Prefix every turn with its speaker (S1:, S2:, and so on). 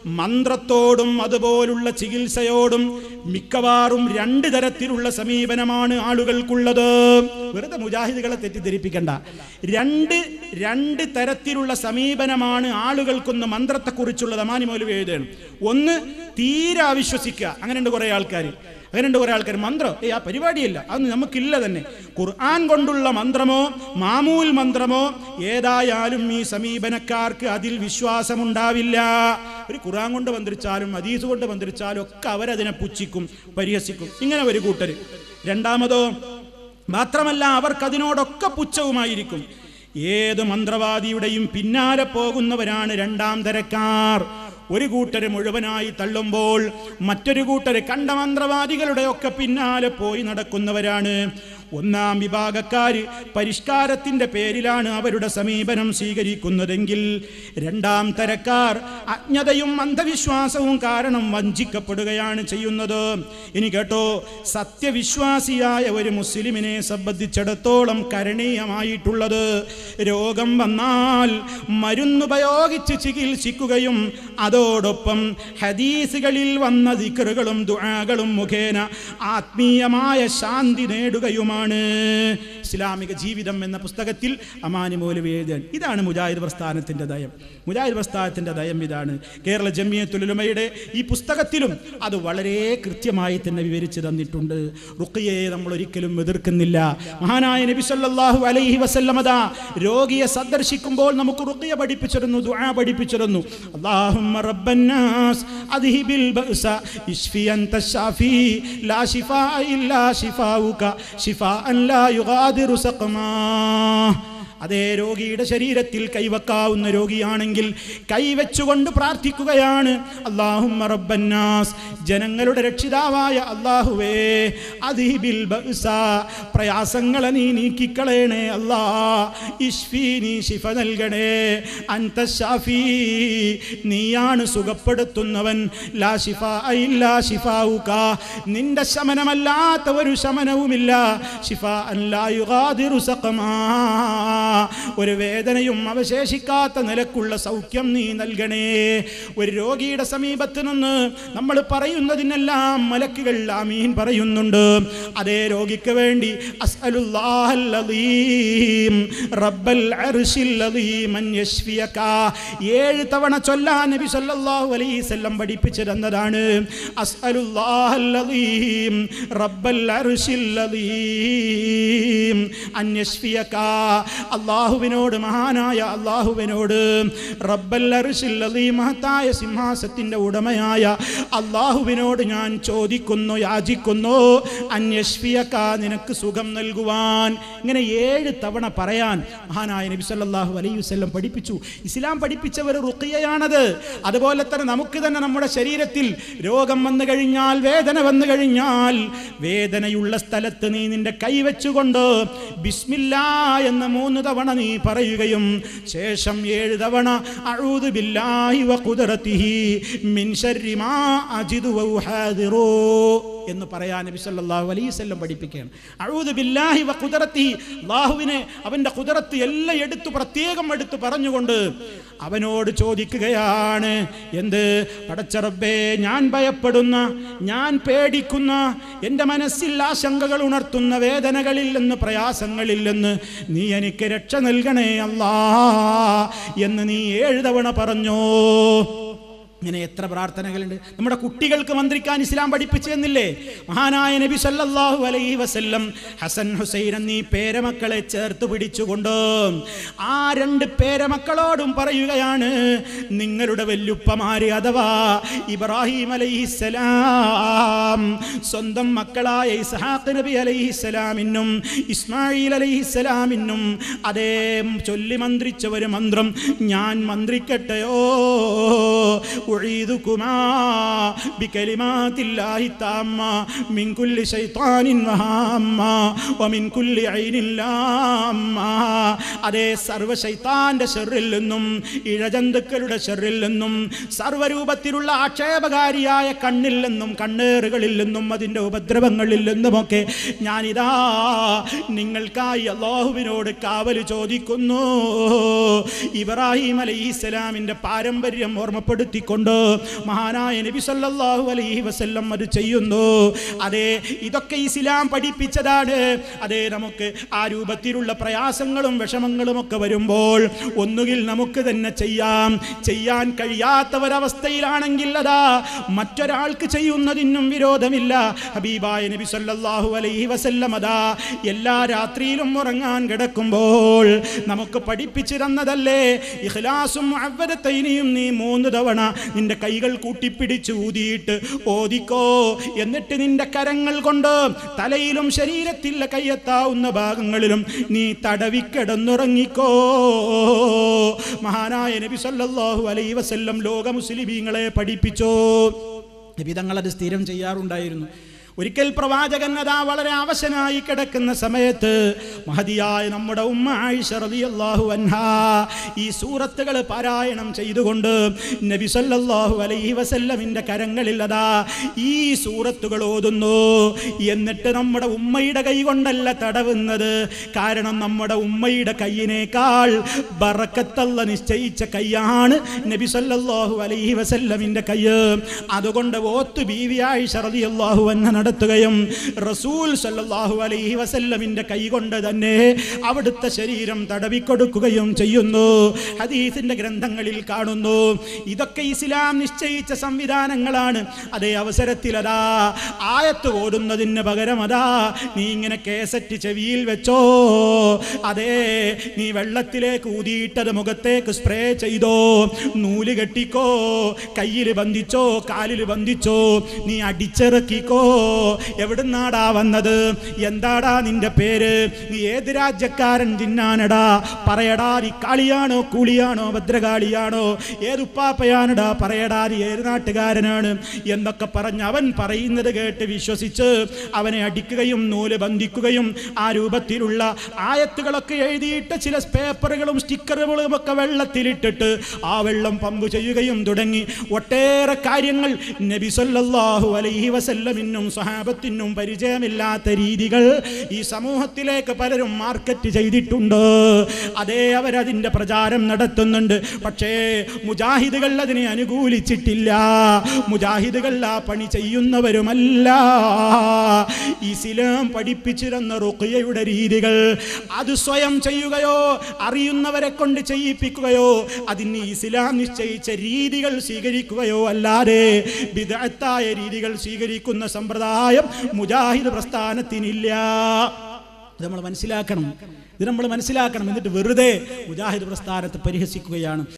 S1: മന്ത്രത്തോടും അതുപോലുള്ള ചികിത്സയോടും മിക്കവാറും രണ്ട് തരത്തിലുള്ള സമീപനമാണ് ആളുകൾക്കുള്ളത് വെറുതെ മുജാഹിദുകളെ തെറ്റിദ്ധരിപ്പിക്കണ്ട രണ്ട് രണ്ട് തരത്തിലുള്ള സമീപനമാണ് ആളുകൾക്കൊന്ന് മന്ത്രത്തെക്കുറിച്ചുള്ളത് അമാനി മൗലവി എഴുതുകയാണ് ഒന്ന് തീരെ അവിശ്വസിക്കുക അങ്ങനെയുണ്ട് കുറേ ആൾക്കാർ അങ്ങനെയുണ്ട് കുറേ ആൾക്കാർ മന്ത്രം ഏ ആ പരിപാടിയല്ല അത് നമുക്കില്ല തന്നെ ഖുർആൻ കൊണ്ടുള്ള മന്ത്രമോ മാമൂൽ മന്ത്രമോ ഏതായാലും ഈ സമീപനക്കാർക്ക് അതിൽ വിശ്വാസമുണ്ടാവില്ല ഒരു ഖുർആൻ കൊണ്ട് മന്ത്രിച്ചാലും ഹദീസ് കൊണ്ട് മന്ത്രിച്ചാലും ഒക്കെ അവരതിനെ പുച്ഛിക്കും പരിഹസിക്കും ഇങ്ങനെ ഒരു കൂട്ടർ രണ്ടാമതോ മാത്രമല്ല അവർക്കതിനോടൊക്കെ പുച്ഛവുമായിരിക്കും ഏത് മന്ത്രവാദിയുടെയും പിന്നാലെ പോകുന്നവരാണ് രണ്ടാം തരക്കാർ ഒരു കൂട്ടര് മുഴുവനായി തള്ളുമ്പോൾ മറ്റൊരു കൂട്ടര് കണ്ട മന്ത്രവാദികളുടെ ഒക്കെ പിന്നാലെ പോയി നടക്കുന്നവരാണ് ഒന്നാം വിഭാഗക്കാര് പരിഷ്കാരത്തിന്റെ പേരിലാണ് അവരുടെ സമീപനം സ്വീകരിക്കുന്നതെങ്കിൽ രണ്ടാം തരക്കാർ അജ്ഞതയും അന്ധവിശ്വാസവും കാരണം വഞ്ചിക്കപ്പെടുകയാണ് ചെയ്യുന്നത് ഇനി കേട്ടോ സത്യവിശ്വാസിയായ ഒരു മുസ്ലിമിനെ സംബന്ധിച്ചിടത്തോളം കരണീയമായിട്ടുള്ളത് രോഗം വന്നാൽ മരുന്നുപയോഗിച്ച് ചികിത്സിക്കുകയും അതോടൊപ്പം ഹദീസുകളിൽ വന്ന ദിക്കറുകളും ദുആകളും മുഖേന ആത്മീയമായ ശാന്തി നേടുകയുമാണ് ഇസ്ലാമിക ജീവിതം എന്ന പുസ്തകത്തിൽ അമാനി മൗലവി എഴുതാൻ ഇതാണ് മുജാഹിദ് പ്രസ്ഥാനത്തിന്റെ ദയം മുജാഹിദ് പ്രസ്ഥാനത്തിന്റെ ദയം ഇതാണ് കേരള ജമിയത്തുലുമയുടെ ഈ പുസ്തകത്തിലും അത് വളരെ കൃത്യമായി തന്നെ വിവരിച്ചു തന്നിട്ടുണ്ട് റുക്കിയെ നമ്മൾ ഒരിക്കലും എതിർക്കുന്നില്ല മഹാനായ നബി സല്ലല്ലാഹു അലൈഹി വസല്ലമത രോഗിയെ സന്ദർശിക്കുമ്പോൾ നമുക്ക് റുക്കിയ പഠിപ്പിച്ചിരുന്നു ദുആ പഠിപ്പിച്ചിരുന്നു അല്ലാഹുമ്മ റബ്ബന്നാസ് അദ്ഹിബിൽ ബഅസ ഇശ്ഫി അൻത ശാഫി ലാ ശിഫാ ഇല്ലാ ശിഫാഉക ശിഫാഅൻ ലാ യുഗാദിറു സഖമാ അതേ രോഗിയുടെ ശരീരത്തിൽ കൈവക്കാവുന്ന രോഗിയാണെങ്കിൽ കൈവച്ചുകൊണ്ട് പ്രാർത്ഥിക്കുകയാണ് അള്ളാഹുമ്മ റബ്ബന്നാസ് ജനങ്ങളുടെ രക്ഷിതാവായ അള്ളാഹുവേ അദീബിൽ ബഅസ പ്രയാസങ്ങളെ നീ നീക്കിക്കളയണേ അല്ലാ ഇഷ്ഫി നീ ശിഫ നൽകണേ അൻത ഷാഫി നീയാണ് സുഖപ്പെടുത്തുന്നവൻ ലാ ശിഫ ഇല്ലാ ശിഫാവുക നിന്റെ ശമനമല്ലാത്ത ഒരു ശമനവുമില്ല ശിഫ അല്ലാ യുഗാദിറു സഖമാ ഒരു വേദനയും അവശേഷിക്കാത്ത നിലക്കുള്ള സൗഖ്യം നീ നൽകണേ ഒരു രോഗിയുടെ സമീപത്ത് നിന്ന് നമ്മൾ പറയുന്നതിനെല്ലാം മലക്കുകൾ ആമീൻ പറയുന്നുണ്ട് അതേ രോഗിക്ക് വേണ്ടി അസ്അലുല്ലാഹൽ അലീം റബ്ബൽ അർശിൽ അലീം അൻ യശ്ഫിയക ഏഴ് തവണ ചൊല്ലാൻ നബി സല്ലല്ലാഹു അലൈഹി വസല്ലം പഠിപ്പിച്ചു തന്നതാണ് അസ്അലുല്ലാഹൽ അലീം റബ്ബൽ അർശിൽ അലീം അൻ യശ്ഫിയക അള്ളാഹുവിനോട് മഹാനായ അള്ളാഹുവിനോട് റബ്ബൽ അർശിൽ അലീം മഹത്തായ സിംഹാസത്തിന്റെ ഉടമയായ അള്ളാഹുവിനോട് ഞാൻ ചോദിക്കുന്നു യാചിക്കുന്നു അന്യഷ്ഫിയക്ക നിനക്ക് സുഖം നൽകുവാൻ ഇങ്ങനെ ഏഴ് തവണ പറയാൻ മഹാനായ നബി സല്ലല്ലാഹു അലൈഹി വസല്ലം പഠിപ്പിച്ചു ഇസ്ലാം പഠിപ്പിച്ച ഒരു റുഖിയയാണത് അതുപോലെ തന്നെ നമുക്ക് തന്നെ നമ്മുടെ ശരീരത്തിൽ രോഗം വന്നു കഴിഞ്ഞാൽ വേദന വന്നു കഴിഞ്ഞാൽ വേദനയുള്ള സ്ഥലത്ത് നീ നിന്റെ കൈ വെച്ചുകൊണ്ട് ബിസ്മില്ലാ എന്ന മൂന്ന് തവണ നീ പറയുകയും ശേഷം ഏഴ് തവണ അഊദു ബില്ലാഹി വ ഖുദ്റതിഹി മിൻ ശർരി മാ അജിദു വ ഉഹാദിറു എന്ന് പറയാൻ നബി സല്ലല്ലാഹു അലൈഹി വസല്ലം പഠിപ്പിക്കുകയാണ് അഊദു ബില്ലാഹി വ ഖുദ്റതിഹി അല്ലാഹുവിനെ അവന്റെ ഖുദ്റത്ത് എല്ലാം എടുത്തു പ്രത്യേകം എടുത്തു പറഞ്ഞുകൊണ്ട് അവനോട് ചോദിക്കുകയാണ് എന്ത് പടച്ചറബേ ഞാൻ ഭയപ്പെടുന്ന ഞാൻ പേടിക്കുന്ന എൻ്റെ മനസ്സിൽ ആശങ്കകൾ ഉണർത്തുന്ന വേദനകളിൽ നിന്ന് പ്രയാസങ്ങളിൽ നിന്ന് നീ എനിക്ക് രക്ഷ നൽകണേ അല്ലാ എന്ന് നീ ഏഴ് തവണ പറഞ്ഞോ ഇങ്ങനെ എത്ര പ്രാർത്ഥനകളുണ്ട് നമ്മുടെ കുട്ടികൾക്ക് മന്ത്രിക്കാൻ ഇസ്ലാം പഠിപ്പിച്ചു എന്നില്ലേ മഹാനായ നബി സല്ലല്ലാഹു അലൈഹി വസല്ലം ഹസൻ ഹുസൈൻ എന്നീ പേരമക്കളെ ചേർത്ത് പിടിച്ചുകൊണ്ട് ആ രണ്ട് പേരമക്കളോടും പറയുകയാണ് നിങ്ങളുടെ വല്യുപ്പമാര് അഥവാ ഇബ്രാഹിം അലൈഹിസ്സലാം സ്വന്തം മക്കളായ ഇസ്ഹാഖ് നബി അലൈഹിസ്സലാമിനും ഇസ്മായിൽ അലൈഹിസ്സലാമിനും അതേ ചൊല്ലി മന്ത്രിച്ച ഒരു മന്ത്രം ഞാൻ മന്ത്രിക്കട്ടെയോ أعيذكما بكلمات الله التامة من كل شيطان وهامة ومن كل عين لامة അതേ സർവ ശൈത്താന്റെ ഷെറിൽ നിന്നും ഇഴജന്തുക്കളുടെ ഷെറിൽ നിന്നും സർവരൂപത്തിലുള്ള ആക്ഷേപകാരിയായ കണ്ണിൽ നിന്നും കണ്ണേറുകളിൽ നിന്നും അതിൻ്റെ ഉപദ്രവങ്ങളിൽ നിന്നുമൊക്കെ ഞാനിതാ നിങ്ങൾക്കായി അള്ളാഹുവിനോട് കാവൽ ചോദിക്കുന്നു ഇബ്രാഹിം അലൈഹിസ്സലാമിൻ്റെ പാരമ്പര്യം ഓർമ്മപ്പെടുത്തിക്കൊണ്ട് കൊണ്ട് മഹാനായ നബി സല്ലല്ലാഹു അലൈഹി വസല്ലം അത് ചെയ്യുന്നു അതെ ഇതൊക്കെ ഇസ്ലാം പഠിപ്പിച്ചതാണ് അതെ നമുക്ക് ആ രൂപത്തിലുള്ള പ്രയാസങ്ങളും വിഷമങ്ങളും ഒക്കെ വരുമ്പോൾ ഒന്നുകിൽ നമുക്ക് തന്നെ ചെയ്യാം ചെയ്യാൻ കഴിയാത്തവരവസ്ഥയിലാണെങ്കിൽ അതാ മറ്റൊരാൾക്ക് ചെയ്യുന്നതിനും വിരോധമില്ല ഹബീബായ നബി സല്ലല്ലാഹു അലൈഹി വസല്ലം അതാ എല്ലാ രാത്രിയിലും ഉറങ്ങാൻ കിടക്കുമ്പോൾ നമുക്ക് പഠിപ്പിച്ചു തന്നതല്ലേ ഇഖ്ലാസും അവരത്തൈനിയും നീ മൂന്ന് തവണ നിന്റെ കൈകൾ കൂട്ടിപ്പിടിച്ച് ഊതിയിട്ട് ഓദിക്കോ എന്നിട്ട് നിന്റെ കരങ്ങൾ കൊണ്ട് തലയിലും ശരീരത്തിലെ കയ്യെത്താവുന്ന ഭാഗങ്ങളിലും നീ തടവിക്കിടന്നുറങ്ങിക്കോ മഹാനായ നബി സല്ലല്ലാഹു അലൈഹി വസല്ലം ലോക മുസ്ലിമീങ്ങളെ പഠിപ്പിച്ചോ നബി തങ്ങളത് സ്ഥിരം ചെയ്യാറുണ്ടായിരുന്നു ഒരിക്കൽ പ്രവാചകൻ അതാ വളരെ അവശനായി കിടക്കുന്ന സമയത്ത് മഹതിയായ നമ്മുടെ ഉമ്മ ആയിഷ റളിയല്ലാഹു അൻഹാ ഈ സൂറത്തുകൾ പാരായണം ചെയ്തുകൊണ്ട് നബി സല്ലല്ലാഹു അലൈഹി വസല്ലമിൻ്റെ കരങ്ങളിൽ അതാ ഈ സൂറത്തുകൾ ഓതുന്നു എന്നിട്ട് നമ്മുടെ ഉമ്മയുടെ കൈ കൊണ്ടല്ല തടവുന്നത് കാരണം നമ്മുടെ ഉമ്മയുടെ കൈയിനേക്കാൾ ബറക്കത്തല്ല നിശ്ചയിച്ച കൈയാണ് നബി സല്ലല്ലാഹു അലൈഹി വസല്ലമിൻ്റെ കൈ അതുകൊണ്ട് ഓത്ത് ബീവി ആയിഷ റളിയല്ലാഹു അൻഹ നടത്തുകയും റസൂൽ സല്ലല്ലാഹു അലൈഹി വസല്ലമിൻ്റെ കൈ കൊണ്ട് തന്നെ അവിടുത്തെ ശരീരം തടവിക്കൊടുക്കുകയും ചെയ്യുന്നു ഹദീസിന്റെ ഗ്രന്ഥങ്ങളിൽ കാണുന്നു ഇതൊക്കെ ഇസ്ലാം നിശ്ചയിച്ച സംവിധാനങ്ങളാണ് അതേ അവസരത്തിൽ അതാ ആയത്ത് ഓടുന്നതിന് പകരം അതാ നീ ഇങ്ങനെ കേസറ്റ് ചെവിയിൽ വെച്ചോ അതേ നീ വെള്ളത്തിലേക്ക് ഊതിയിട്ടത് മുഖത്തേക്ക് സ്പ്രേ ചെയ്തോ നൂല് കെട്ടിക്കോ കയ്യിൽ ബന്ധിച്ചോ കാലിൽ ബന്ധിച്ചോ നീ അടിച്ചിറക്കിക്കോ എവിടുന്നാടാ വന്നത് എന്താടാ നിന്റെ പേര് നീ ഏത് രാജ്യക്കാരൻ തിന്നാനടാ പറയടാ നീ കാളിയാണോ കൂളിയാണോ ഭദ്രകാളിയാണോ ഏതുപ്പാപ്പയാണടാ പറയടാ നീ ഏത് നാട്ടുകാരനാണ് എന്നൊക്കെ പറഞ്ഞ് അവൻ പറയുന്നത് കേട്ട് വിശ്വസിച്ച് അവനെ അടിക്കുകയും നൂല് ബന്ധിക്കുകയും ആ രൂപത്തിലുള്ള ആയത്തുകളൊക്കെ എഴുതിയിട്ട് ചില പേപ്പറുകളും സ്റ്റിക്കറുകളും ഒക്കെ വെള്ളത്തിലിട്ടിട്ട് ആ വെള്ളം പമ്പ് ചെയ്യുകയും തുടങ്ങി ഒട്ടേറെ കാര്യങ്ങൾ നബി സല്ലല്ലാഹു അലൈഹി വസല്ലമിനും സഹാബത്തിനും പരിചയമില്ലാത്ത രീതികൾ ഈ സമൂഹത്തിലേക്ക് പലരും മാർക്കറ്റ് ചെയ്തിട്ടുണ്ട് അതേ അവരതിൻ്റെ പ്രചാരം നടത്തുന്നുണ്ട് പക്ഷേ മുജാഹിദുകൾ അതിനെ അനുകൂലിച്ചിട്ടില്ല മുജാഹിദുകൾ ആ പണി ചെയ്യുന്നവരുമല്ല ഇസ്ലാം പഠിപ്പിച്ചിരുന്ന റുഖിയയുടെ രീതികൾ അത് സ്വയം ചെയ്യുകയോ അറിയുന്നവരെ കൊണ്ട് ചെയ്യിപ്പിക്കുകയോ അതിന് ഇസ്ലാം നിശ്ചയിച്ച രീതികൾ സ്വീകരിക്കുകയോ അല്ലാതെ വിദഗ്ധായ രീതികൾ സ്വീകരിക്കുന്ന സമ്പ്രദായം മുജാഹിദ് പ്രസ്ഥാനത്തിനില്ല ഇത് നമ്മൾ മനസ്സിലാക്കണം ഇത് നമ്മൾ മനസ്സിലാക്കണം എന്നിട്ട് വെറുതെ മുജാഹിദ് പ്രസ്ഥാനത്തെ പരിഹസിക്കുകയാണ്